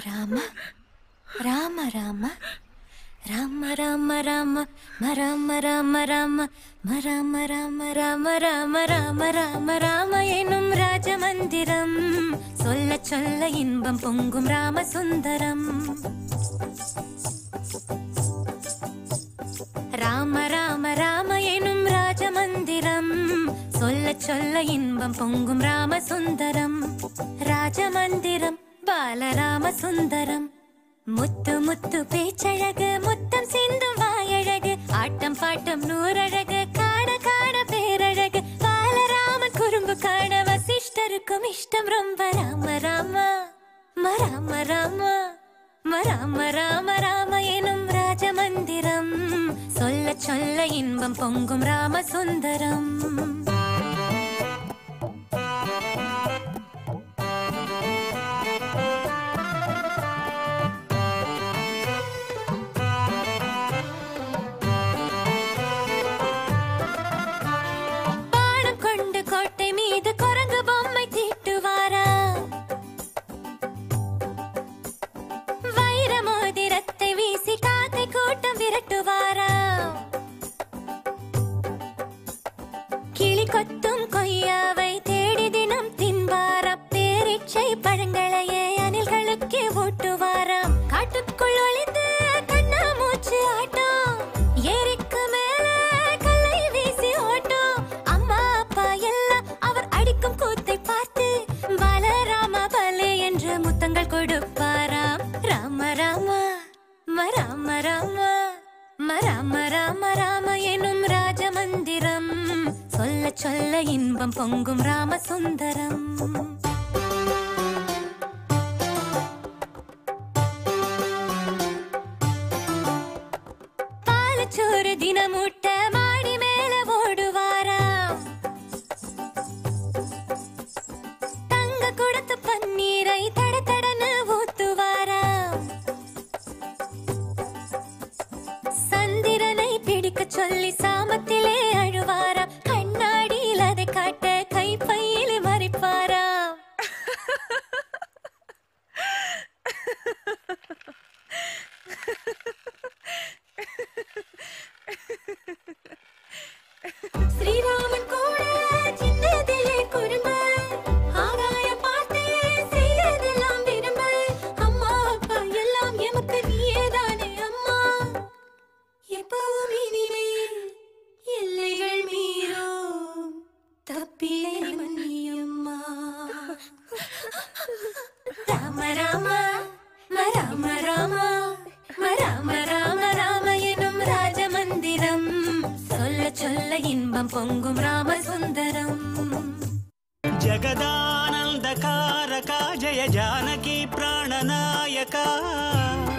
ராம ராம ராம ராம ராம ராம மராம ராம ராம மராம ராம ராம ராம ராம ராம ராம எனும் ராஜமந்திரம் சொல்ல சொல்ல இன்பம் பொங்கும் ராம சுந்தரம் ராம ராம ராம எனும் ராஜமந்திரம் சொல்ல சொல்ல இன்பம் பொங்கும் ராம சுந்தரம் ராஜமந்திரம் பாலராம சுந்தரம் முத்து முத்து பேச்சழகு முத்தம் சிந்தும் வாயழகு ஆட்டம் பாட்டம் நூறழகு காண காண பேரழகு பாலராம குறும்பு காண வசிஷ்டருக்கும் இஷ்டம் ரொம்ப ராம ராம மராம ராம மராம ராம ராம எனும் ராஜமந்திரம் சொல்ல சொல்ல இன்பம் பொங்கும் ராம சுந்தரம் பானம் கொண்டு கோட்டை மீது குரங்கு பொம்மை தீட்டுவாரா வைர மோதிரத்தை வீசி காக்கை கூட்டம் விரட்டுவாரா கிளி கொத்தும் கொய்யாவை தேடி தினம் தின்பாராம் பேரிச்சை பழங்களையே அணில்களுக்கே ஊட்டுவாராம் காட்டுக்குள் ஒளிந்து கண்ணா மூச்சு ஆட்டம் ஏரிக்கு மேல கல்லை வீசி ஓட்டும் அம்மா அப்பா எல்லாம் அவர் அடிக்கும் கூத்தை பார்த்து பலராம பலே என்று முத்தங்கள் கொடுப்பாராம் ராம ராம மராம ராம மராம ராம ராம எனும் ராஜமந்திரம் சொல்ல சொல்ல இன்பம் பொங்கும் ராம சுந்தரம் பாலச்சோறு தினமூட்ட மாடி மேல ஓடுவாராம் தங்க குடத்து பன்னீரை தட தடன்னு ஊத்துவாராம் சந்திரனை பிடிக்க சொல்லி சாமத்திலே அழுவாராம் கண்ணாடியில் அதை காட்ட கைப்பையிலே மறைப்பாராம் ஸ்ரீராமன் கூட சின்னதிலே குறும்பு ஆகாயம் பார்த்தே செய்யறதெல்லாம் விரும்பு அம்மா அப்பா எல்லாம் எமக்கு நீயேதானே அம்மா எப்பவும் இனிமேல் எல்லைகள் மீறும் தப்பியே மன்னியம்மா ராம ராம மராம ராம மராம ராம ராம எனும் ராஜமந்திரம் சொல்ல சொல்ல இன்பம் பொங்கும் ராம சுந்தரம் జగదానందకారక జయ జానకి ప్రాణనాయక